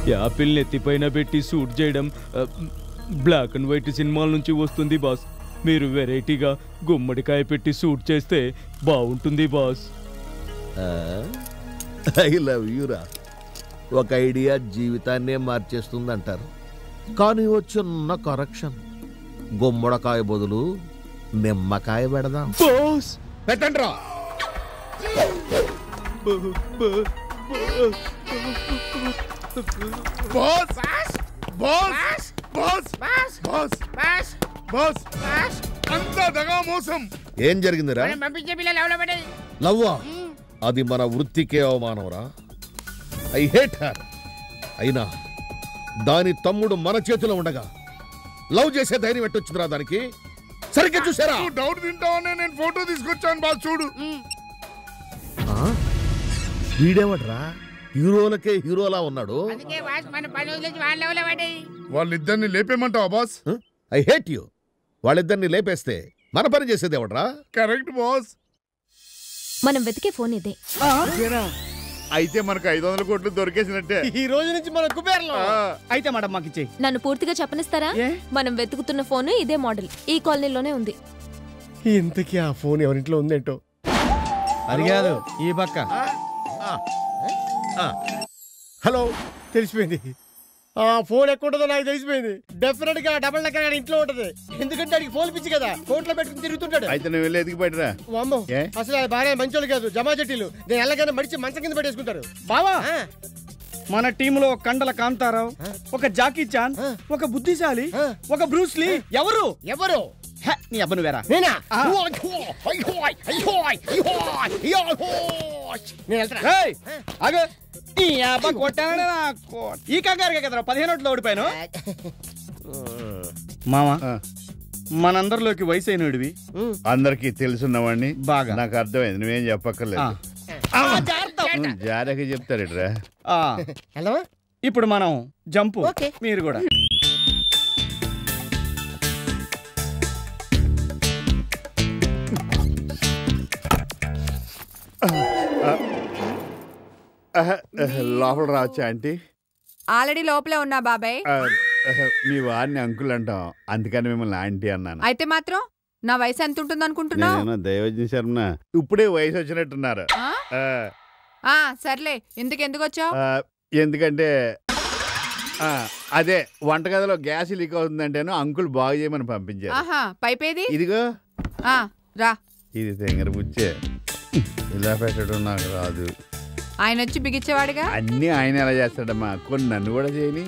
Apple నెత్తిపైన పెట్టి shoot చేయడం ఆ, బ్లాక్ అండ్ వైట్ సినిమాల నుంచి వస్తుంది బాస్ మీరు వెరైటీగా గుమ్మడికాయ పెట్టి షూట్ చేస్తే బాగుంటుంది బాస్ ఐ లవ్ యూరా ఒక ఐడియా జీవితాన్నే మార్చేస్తుంది అంటారు కానీ ఓ చిన్న కరెక్షన్ గుమ్మడికాయ బదులు నిమ్మకాయ పెడదాం బాస్ పెట్టండి boss boss boss boss boss boss అంతా దగా మోసం ఏం జరిగిందిరా మనం పంపించే పిల్లలు ఎవరో పడ్డది లవ్వా అది మన వృత్తికే అవమానంరా ఐ హేట్ హర్ అయినా దాని తమ్ముడు మన చేతిలో ఉండగా లవ్ చేసే ధైర్యం పెట్టొచ్చురా దానికి సరిగ్గా చూసారా నువ్వు డౌట్ తింటావనే నేను ఫోటో తీసుకొచ్చాను బాస్ చూడు వీడేవడ్రా హీరోలకే హీరోలా ఉన్నాడు అందుకే వాస్ మన పని వదిలేసి వాళ్ళ ఎవరో పడ్డది వాళ్ళిద్దరిని లేపేమంటావా బాస్ ఐ హేట్ యు వాళ్ళిద్దరిని లేపేస్తే మన పని చేసేది ఎవడ్రా కరెక్ట్ బాస్ మనం వెతికే ఫోన్ ఇదే అయితే మనకు ఐదు వందల కోట్లు దొరికేసినట్టే ఈ రోజు నుంచి మన కుబేర్లో ఆ. అయితే మేడం మాకు ఇచ్చేయి నన్ను పూర్తిగా చెప్పనిస్తారా ఏ? మనం వెతుకుతున్న ఫోన్ ఇదే మోడల్ ఈ కాలనీలోనే ఉంది ఇంతకీ ఆ ఫోన్ ఎవరింట్లో ఉందేంటో అది కాదు ఈ పక్క హలో తెలిసిపోయింది ఆ ఫోన్ ఎక్కడ ఉంటుందో నాకు తెలిసిపోయింది డెఫినెట్ గా డబల్ డెక్కర్ గారి ఇంట్లో ఉంటది ఎందుకంటే అడిగి ఫోన్ పిచ్చి కదా కోట్లో పెట్టుకుని తిరుగుతుంటాడు అయితే నువ్వు వెళ్ళి ఎదిగి పడిరా వామ్మో ఏ? అసలు అది బాగా మంచోళ్ళు కాదు జమా చెట్టీలు నేను ఎల్లగానే మడిచి మంచం కింద పెట్టేసుకుంటారు బావా మన టీంలో ఒక కండల కాంతారావు ఒక జాకీ చాన్ ఒక బుద్ధిశాలి ఒక బ్రూస్లీ ఎవరు ఎవరు హే, నీ అబ్బను వేరా నేనా ఆ. నేను వెళ్తాను ఏయ్, ఆగు. ఈ అబ్బ కొట్టానని నా కో- ఈ కంగారుగా కదరా పదిహేను ఓట్లు ఓడిపోయాను మామ మనందరిలోకి వయసు అయినడివి అందరికి తెలుసున్నవాడిని బాగా. నాకు అర్థమైంది నువ్వేం చెప్పక్కర్లేదు ఉమ్, జాగ్రత్తగా చెప్తారేట్రా వెళ్దామా ఇప్పుడు మనం జంపు ఓకే. మీరు కూడా లోపల రావచ్చా ఆంటీ ఆల్రెడీ లోపలే ఉన్నా బాబాయ్ ఆ, మీ వారిని అంకుల్ అంటాం అందుకని మిమ్మల్ని ఆంటీ అన్నాను అయితే మాత్రం నా వయసు ఎంత ఉంటుంది అనుకుంటున్నావు నేనేమో దైవజ్ఞ శర్మ ఇప్పుడే వయసు వచ్చినట్టున్నారు ఆ, ఆ సర్లే ఎందుకు ఎందుకు వచ్చావు ఆ, ఎందుకంటే ఆ, అదే వంటగదిలో గ్యాస్ లీక్ అవుతుందంటేను అంకుల్ బాగు చేయమని పంపించారు ఆహా పైపేది ఇదిగో ఆ రా ఇది తెంగర బుచ్చే ఇలా పెట్టడం నాకు రాదు ఆయన వచ్చి బిగించేవాడుగా అన్నీ ఆయన ఎలా చేస్తాడమ్మా కొన్ని నన్ను కూడా చేయని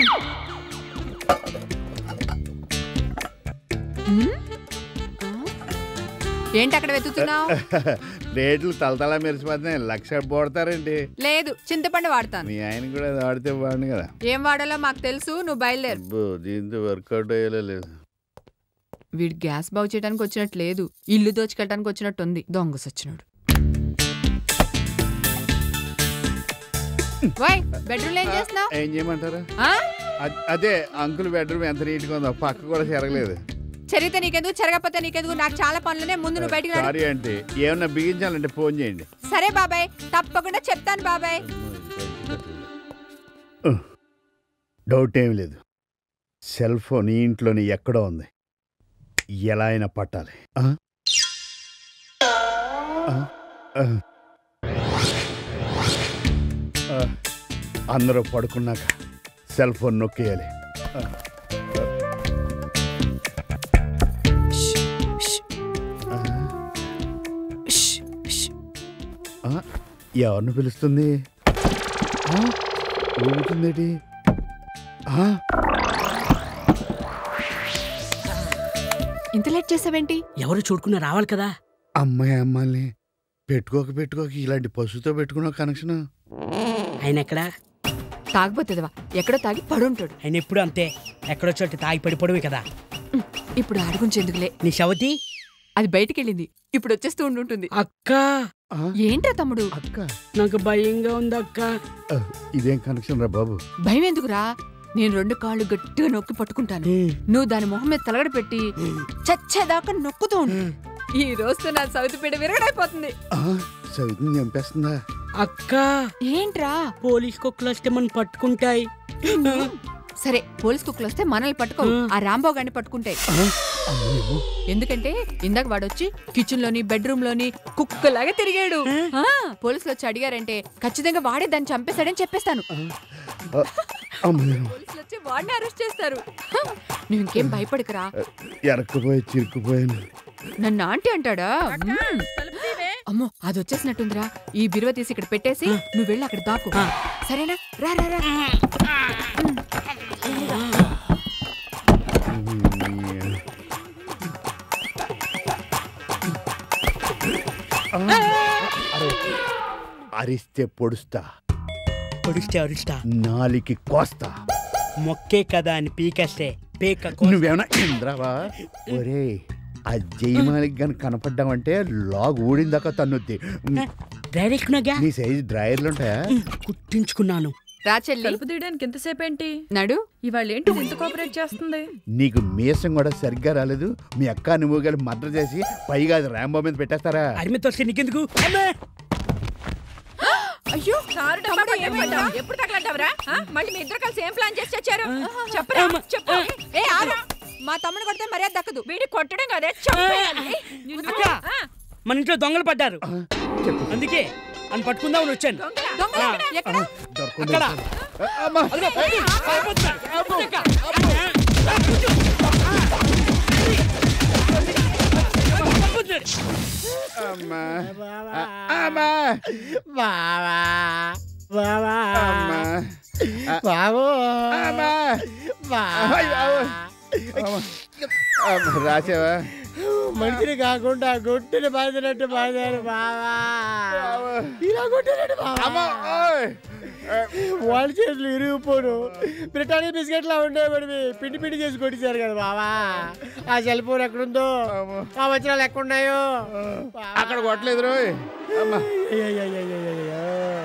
ఉమ్? ఆ? ఏంటి అక్కడ వెతుకుతున్నావు రేట్లు తలతలా మెరిసిపోతున్నాయి లక్ష పోడతారండి లేదు చింతపండు వాడతాను మీ ఆయన కూడా అది వాడితే బాగుంది కదా ఏం వాడాలో మాకు తెలుసు నువ్వు బయలుదేరు అబ్బో దీంతో వర్కౌట్ అయ్యేలా లేదు వీడు గ్యాస్ బాగు చేయడానికి వచ్చినట్టు లేదు ఇల్లు దోచుకెళ్ళడానికి వచ్చినట్టు ఉంది దొంగ సచ్చినాడు వై బెడ్రూమ్ ఏం చేస్తున్నావు ఏం చేయమంటారా ఆ? అద్- అదే అంకుల్ బెడ్రూమ్ ఎంత నీట్గా ఉందో పక్క కూడా చెరగలేదు చరిత నీకెందుకు చెరగపోతే నీకెందుకు నాకు చాలా పనులనే ముందు నువ్వు బయటికి రా సారీ అంటే ఏమన్నా బిగించాలంటే ఫోన్ చేయండి సరే బాబాయ్ తప్పకుండా చెప్తాను బాబాయ్ డౌట్ ఏం లేదు సెల్ ఫోన్ ఈ ఇంట్లోని ఎక్కడో ఉంది ఎలా అయినా పట్టాలి ఆ? ఆ? ఆ. ఆ. అందరూ పడుకున్నాక సెల్ ఫోన్ నొక్కేయాలి ఆ. ఆ. ఆ. ఎవరిని పిలుస్తుంది ఆ? ఊగుతుందేటి ఆ? ఇంత లేట్ చేసావేంటి ఎవరు చూడుకున్నా రావాలి కదా అమ్మాయి అమ్మాయిని పెట్టుకోక పెట్టుకోక ఇలాంటి పశువుతో పెట్టుకున్న కనెక్షన్ ఆయన ఎక్కడా తాగిపోతుందివా ఎక్కడో తాగి పడుంటాడు ఆయన ఎప్పుడు అంతే ఎక్కడో చోటు తాగి పడిపోవడమే కదా ఇప్పుడు ఆడి గురించి ఎందుకులే నీ శవతి అది బయటికి వెళ్ళింది ఇప్పుడు వచ్చేస్తూ ఉండుంటుంది అక్క ఏంట్రా తమ్ముడు అక్క నాకు భయంగా ఉంది అక్క ఆ, ఇదేం కనెక్షన్ రా బాబు భయం ఎందుకురా నేను రెండు కాళ్ళు గట్టిగా నొక్కి పట్టుకుంటాను నువ్వు దాని మొహం మీద తలగడ పెట్టి చచ్చేదాకా నొక్కుతూ ఉండు ఈ రోజుతో నా సవితి పీడ విరగడైపోతుంది ఆ, సవితిని చంపేస్తుందా అక్క ఏంట్రా పోలీస్ కుక్కలు వస్తే మనం పట్టుకుంటాయి సరే పోలీస్ కుక్కలు వస్తే మనల్ని పట్టుకో ఆ రాంబాబు గారిని పట్టుకుంటాయి ఎందుకంటే ఇందాక వాడొచ్చి కిచెన్ లోని బెడ్రూమ్ లోని కుక్కలాగా తిరిగాడు ఆ, పోలీసులు వచ్చి అడిగారంటే ఖచ్చితంగా వాడే దాన్ని చంపేశాడని చెప్పేస్తాను పోలీసులు వచ్చి వాడిని అరెస్ట్ చేస్తారు హ, నువ్వు ఇంకేం భయపడకురా ఎరక్కుపోయి చిరుక్కుపోయాను నన్ను ఆంటీ అంటాడా మ్మ్. అమ్మో అది వచ్చేసినట్టుందిరా ఈ బిరువ తీసి ఇక్కడ పెట్టేసి నువ్వు వెళ్ళి అక్కడ దాకు సరేనా రా రా రా అరిస్తే పొడుస్తా పొడిస్తే అరుస్తా నాలికి కోస్తా మొక్కే కదా అని పీకేస్తే పీక కో- నువ్వేమన్నా ఇంద్రావా ఒరే ఆ జయమాలిక్ గాని కనపడ్డావంటే లాగ్ ఊడిందాక తన్నుద్ది డైరెక్ట్ నాగా నీ సైజ్ డ్రాయర్లు ఉంటాయా కుట్టించుకున్నాను రా చెల్లి తలుపు తీయడానికి ఎంతసేపు ఏంటి నడు ఇవాళ ఏంటి ఇంత కోఆపరేట్ చేస్తుంది నీకు మీసం కూడా సరిగ్గా రాలేదు మీ అక్క నువ్వు కలిసి మర్డర్ చేసి పైగా అది ర్యాంబో మీద పెట్టేస్తారా అరిమితో వస్తే నీకెందుకు అమ్మా! అయ్యో కారు డబ్బా తమ్ముడు, పక్కన ఏమైందిరా? పెట్టావు. ఎప్పుడు తగలంటావురా ఆ? మళ్ళీ మీ ఇద్దరు కలిసి ఏం ప్లాన్ చేసి వచ్చారు చెప్పరా చెప్పు ఏ ఆగా మా తమ్ముడు కొడితే మర్యాద దక్కదు వీడి కొట్టడం కదే చంపేయాలి నిన్ను- అక్క! ఆ, మన ఇంట్లో దొంగలు పడ్డారు అందుకే అని పట్టుకుందామని వచ్చాను దొంగలా? దొంగలు ఎక్కడ? ఎక్కడ దొరకకుండా అక్కడ అమ్మా అదిగో, పారిపోతున్నా. అక్క! పట్టుకుంటున్నాడు. అమ్మా అమ్మా బావా బావా అమ్మా బావో అమ్మా బావా. అమ్మా, రాసావా మనిషిని కాకుండా గుట్టుని బాధినట్టు బాధారు బావా ఇలా కొట్టినట్టు అమ్మా బావా ఓయ్. వాళ్ళ చేతులు ఇరిగిపోను బ్రిటానియా బిస్కెట్లా ఉండేవాడివి పిండి పిండి చేసి కొట్టేశారు కదా బావా ఆ సెల్ ఫోన్ ఎక్కడుందో ఆ వజ్రాలు ఎక్కడున్నాయో బావా. అక్కడ కొట్టలేదు రోయ్ అమ్మా అయ్యయ్యయ్యయ్యయ్యయ్యో.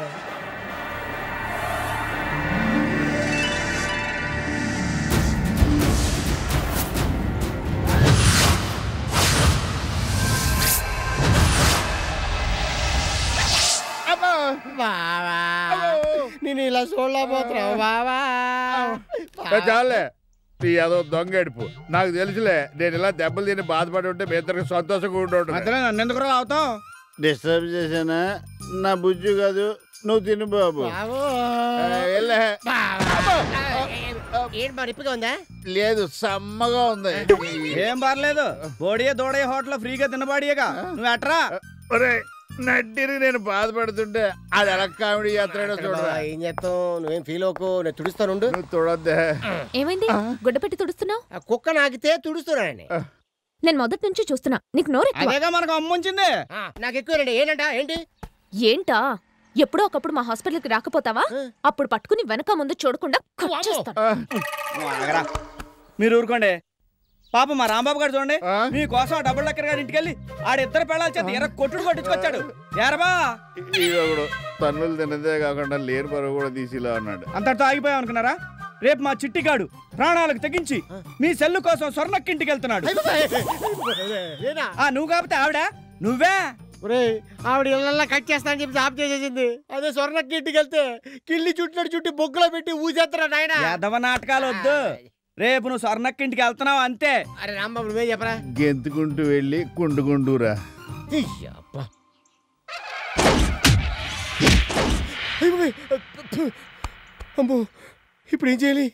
అమ్మా బావా నేను ఇలా చూడలేకపోతున్నావు బావా ఏ చాలే నీ ఏదో దొంగ ఎడుపు నాకు తెలుసులే నేను ఇలా దెబ్బలు తిని బాధపడి ఉంటే మీ ఇద్దరికి సంతోషంగా ఉండి మధ్యలో నన్ను ఎందుకు అవుతావు డిస్టర్బ్ చేశానా నా బుజ్జు కాదు నువ్వు తిను బాబు బావో. వెళ్ళే బావా. ఏంటి మరి ఇప్పుగా ఉందా లేదు సమ్మగా ఉంది ఏం పర్లేదు బోడియే దోడయ్య హోటల్ ఫ్రీగా తినబాడియేగా నువ్వు ఎట్రా ఒరే నడ్డిని నేను బాధపడుతుంటే అది ఎలా కామెడీ చేస్తాడో చూడరా బావా, ఏం చేస్తాం నువ్వేం ఫీల్ అవ్వకు నేను తుడుస్తానుండు నువ్వు చూడొద్దే ఏమైంది గుడ్డ పెట్టి తుడుస్తున్నావు ఆ కుక్క నాకితే తుడుస్తున్నానండి నేను మొదటి నుంచి చూస్తున్నా నీకు నోరు ఎక్కువ. అదేగా మనకు అమ్ముంచింది ఆ, నాకు ఎక్కువ ఏంటంట ఏంటి ఏంటా ఎప్పుడో ఒకప్పుడు మా హాస్పిటల్కి రాకపోతావా అప్పుడు పట్టుకుని వెనక ముందు చూడకుండా కట్ చేస్తాను నువ్వు ఆగరా. మీరు ఊరుకోండి పాప మా రాంబాబు గారు చూడండి ఆ? మీకోసం ఆ డబుల్ లక్కర్ గారి ఇంటికి వెళ్ళి ఆడిద్దరు పిల్లల చేత ఎర్ర కొట్టుడు కొట్టించుకొచ్చాడు ఏరబా ఈడొకడు తన్నులు తినదే కాకుండా లేని పరువు కూడా తీసిలా ఉన్నాడు అంతటితో ఆగిపోయాం అనుకున్నారా రేపు మా చిట్టిగాడు ప్రాణాలకు తెగించి మీ సెల్లు కోసం స్వర్ణక్కింటికి వెళ్తున్నాడు నేనా ఆ నువ్వు కాకపోతే ఆవిడ నువ్వే ఒరేయ్ ఆవిడ ఇళ్ళల్లో కట్ చేస్తానని చెప్పి ఆఫ్ చేసేసింది అదే స్వర్ణకి ఇంటికి వెళ్తే కిల్లి చుట్టినట్టు చుట్టి బొగ్గులో పెట్టి ఊసేస్తారా నాయన యాదవ నాటకాలు వద్దు రేపు నువ్వు స్వర్ణక్కింటికి వెళ్తున్నావు అంతే అరే రాంబాబు నువ్వే చెప్పరా గెంతుకుంటూ వెళ్ళి కుండుకుంటూరా అబ్బా. అయ్య బాబోయ్. అమ్మో ఇప్పుడు ఏం చేయాలి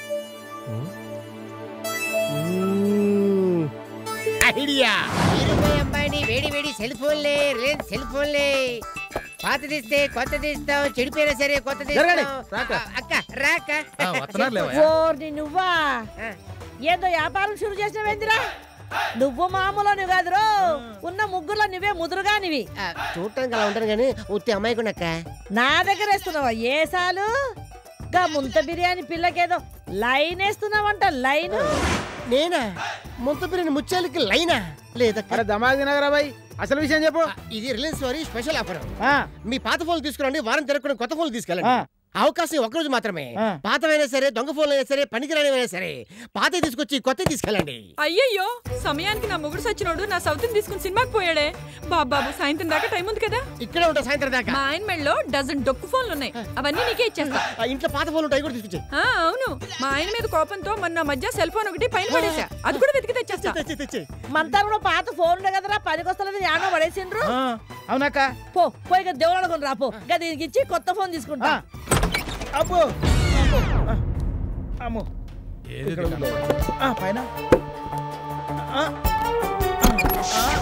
ఐడియా ఇరవై అమ్మాయిని వేడి వేడి సెల్ ఫోన్లే రిలయన్స్ సెల్ ఫోన్లే పాత తీస్తే కొత్త తీస్తాం చెడిపోయినా సరే కొత్త జరగండి. తీస్తాం రాక. ఆ, అక్క రాక ఓర్ని నువ్వా ఏదో వ్యాపారం షురు చేసినవేందిరా నువ్వు మామూలు కాదురో ఉన్న ముగ్గురులో నువ్వే ముదురుగానివి చూడటానికి అలా ఉంటాను కానీ ఉత్తి అమ్మాయి కూడా అక్క నా దగ్గర వేస్తున్నావా ఏసాలు గా ముంత బిర్యానీ పిల్లకేదో లైన్ వేస్తున్నావంట లైన్ నేనా ముంత బిర్యానీ ముత్యాలకి లైనా లేదక్క అరే దమాది నగరా బాయ్ అసలు విషయం చెప్పు ఇది రిలయన్స్ వారి స్పెషల్ ఆఫర్ ఆ, మీ పాత ఫోన్ తీసుకురండి వారం తిరగకుండా కొత్త ఫోన్ తీసుకెళ్ళండి ఆ. అవకాశం ఒక్కరోజు మాత్రమే పాతవైనా సరే దొంగ ఫోన్లు అయినా సరే పనికిరానివైనా సరే పాత తీసుకొచ్చి కొత్త తీసుకెళ్ళండి అయ్యయ్యో సమయానికి నా మొగుడు సచ్చినోడు నా సౌతిని తీసుకుని సినిమాకి పోయాడే బాబాబు సాయంత్రం దాకా టైం ఉంది కదా ఇక్కడే ఉంటా సాయంత్రం దాకా మా ఆయన మెళ్ళలో డజన్ డొక్కు ఫోన్లు ఉన్నాయి అవన్నీ నీకే ఇచ్చేస్తా ఆ ఇంట్లో పాత ఫోన్లు ఉంటాయి కూడా తీసుకొచ్చి ఆ, అవును మా ఆయన మీద కోపంతో మొన్న మధ్య సెల్ ఫోన్ ఒకటి పైన పడేసా అది కూడా వెతికి తెచ్చేస్తా మనతా కూడా పాత ఫోన్ ఉండే కదరా పనికొస్తలేదు యానో పడేసిండ్రు అవునాక పో పోయి ఇక దేవుడు కొని రాపో ఇక దీనికి ఇచ్చి కొత్త ఫోన్ తీసుకుంటా అబ్బో అమ్మో ఇక్కడ ఉంది. ఆ, పైన ఆ, ఆ, ఆ.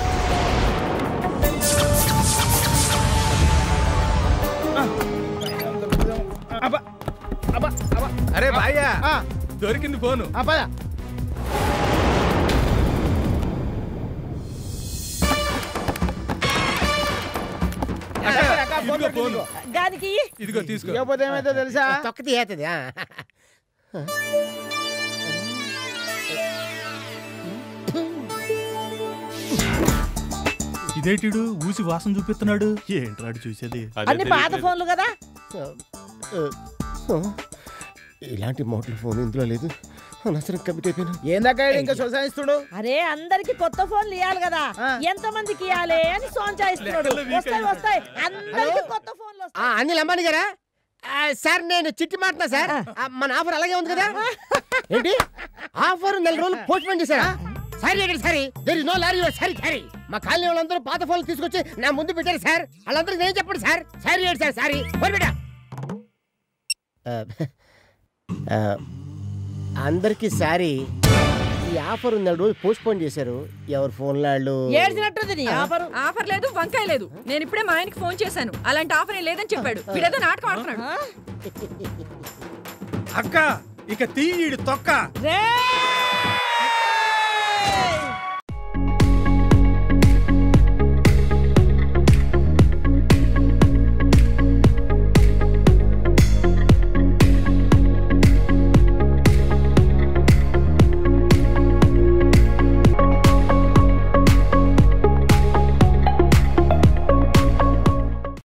ఆ, పైన దొరుకుతుందేమో. అబ్బా, అబ్బా, అబ్బా. అరే భాయ్యా ఆ, దొరికింది ఫోను ఆ, పద. అక్క, అక్క, ఫోన్ ఇదిగో ఫోను దానికి ఇదిగో తీసుకో ఇవ్వకపోతే ఏమైతే తెలుసా తొక్కతి ఏతది ఆ. ఇదేటిడు ఊసి వాసన చూపిస్తున్నాడు ఏంట్రాడు చూసేది అన్ని పాత ఫోన్లు కదా ఇలాంటి మోడల్ ఫోన్ ఇందులో లేదు నచ్చరం కమిట్ అయిపోయాను ఏందాక ఇంకా సొసాయిస్తుడు అరే అందరికి కొత్త ఫోన్లు ఇవ్వాలి కదా ఎంత మందికి ఇవ్వాలి అని సోంచాయిస్తున్నాడు వస్తాయి వస్తాయి అందరికి కొత్త ఫోన్లు ఆ, వస్తాయి అనిల్ అంబానీ గారా ఆ, సార్ నేను చిట్టి మాట్లాడుతున్నా సార్ ఆ, మన ఆఫర్ అలాగే ఉంది కదా ఏంటి ఆఫర్ నెల రోజులు పోస్ట్ పోన్ చేశారా సారీ ఏంటి sorry there is no lorry sorry sorry మా కాలనీ వాళ్ళందరూ పాత ఫోన్లు తీసుకొచ్చి నా ముందు పెట్టారు సార్ వాళ్ళందరికీ నేను చెప్పండి సార్ సారీ ఏంటి సార్ సారీ ఫోన్ పెట్టా అందరికీ సారీ ఈ ఆఫర్ నెల రోజులు పోస్ట్ పోన్ చేశారు ఎవరు ఫోన్ వాళ్ళు ఏడ్చినట్టుంది నీ ఆఫరు ఆఫర్ లేదు వంకాయ లేదు నేను ఇప్పుడే మా ఆయనకి ఫోన్ చేశాను అలాంటి ఆఫర్ ఏం లేదని చెప్పాడు వీడేదో నాటకం ఆడుతున్నాడు అక్క ఇక తీయడు తొక్క రే